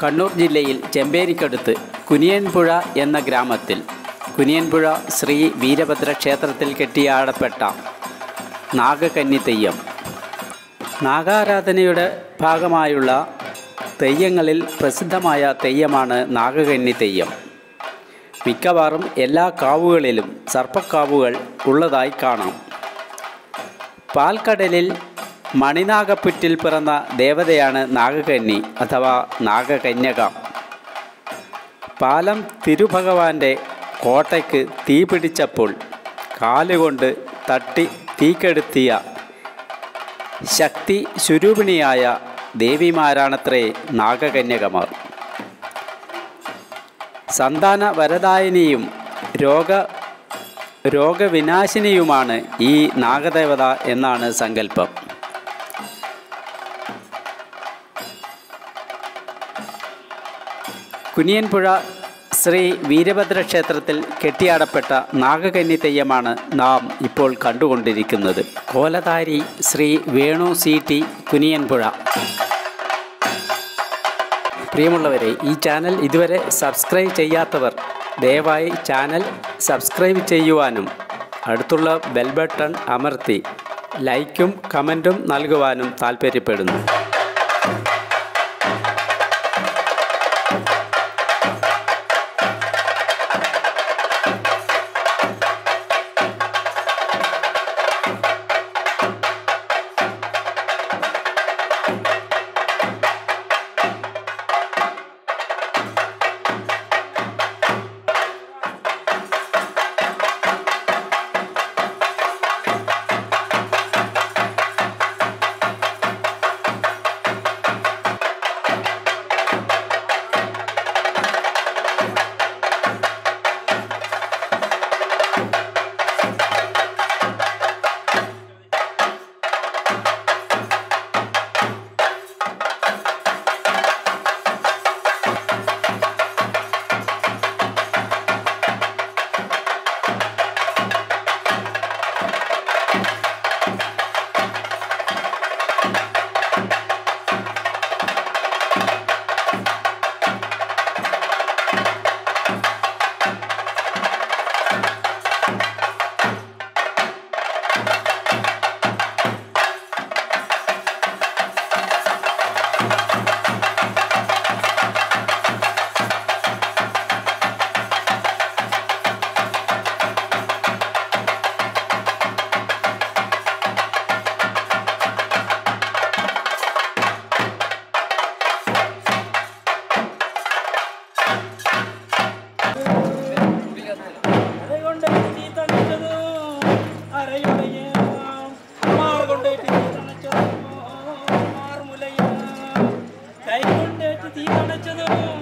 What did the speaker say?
കണ്ണൂർ ജില്ലയിൽ ചെമ്പേരിക്കടുത്ത് കുനിയൻപുഴ എന്ന ഗ്രാമത്തിൽ കുനിയൻപുഴ ശ്രീ വീരഭദ്ര ക്ഷേത്രത്തിൽ കെട്ടിയാടപ്പെട്ട നാഗകന്നി തെയ്യം നാഗാരാധനയുടെ ഭാഗമായുള്ള തെയ്യങ്ങളിൽ പ്രസിദ്ധമായ തെയ്യമാണ് നാഗകന്നി തെയ്യം മിക്കവാറും എല്ലാ കാവുകളിലും സർപ്പക്കാവുകൾ ഉള്ളതായി കാണാം പാൽക്കടലിൽ മണിനാഗപ്പുറ്റിൽ പിറന്ന ദേവതയാണ് നാഗകന്നി അഥവാ നാഗകന്യക പാലം തിരുഭഗവാന്റെ കോട്ടയ്ക്ക് തീ പിടിച്ചപ്പോൾ കാലുകൊണ്ട് തട്ടി തീക്കെടുത്തിയ ശക്തി സ്വരൂപിണിയായ ദേവിമാരാണത്രേ നാഗകന്യകമാർ സന്താന വരദായിനിയും രോഗ രോഗവിനാശിനിയുമാണ് ഈ നാഗദേവത എന്നാണ് സങ്കല്പം കുനിയൻപുഴ ശ്രീ വീരഭദ്ര ക്ഷേത്രത്തിൽ കെട്ടിയാടപ്പെട്ട നാഗകന്നി തെയ്യമാണ് നാം ഇപ്പോൾ കണ്ടുകൊണ്ടിരിക്കുന്നത് കോലധാരി ശ്രീ വേണു സി ടി കുനിയൻപുഴ പ്രിയമുള്ളവരെ ഈ ചാനൽ ഇതുവരെ സബ്സ്ക്രൈബ് ചെയ്യാത്തവർ ദയവായി ചാനൽ സബ്സ്ക്രൈബ് ചെയ്യുവാനും അടുത്തുള്ള ബെൽ ബട്ടൺ അമർത്തി ലൈക്കും കമൻറ്റും നൽകുവാനും താൽപ്പര്യപ്പെടുന്നു അരകൊണ്ട് തീ തണച്ചത് അരയുടയ മാറുകൊണ്ടേറ്റ് തീ തണച്ചത് മാറുമുലയ കൈ കൊണ്ടേറ്റ് തീ തണച്ചത്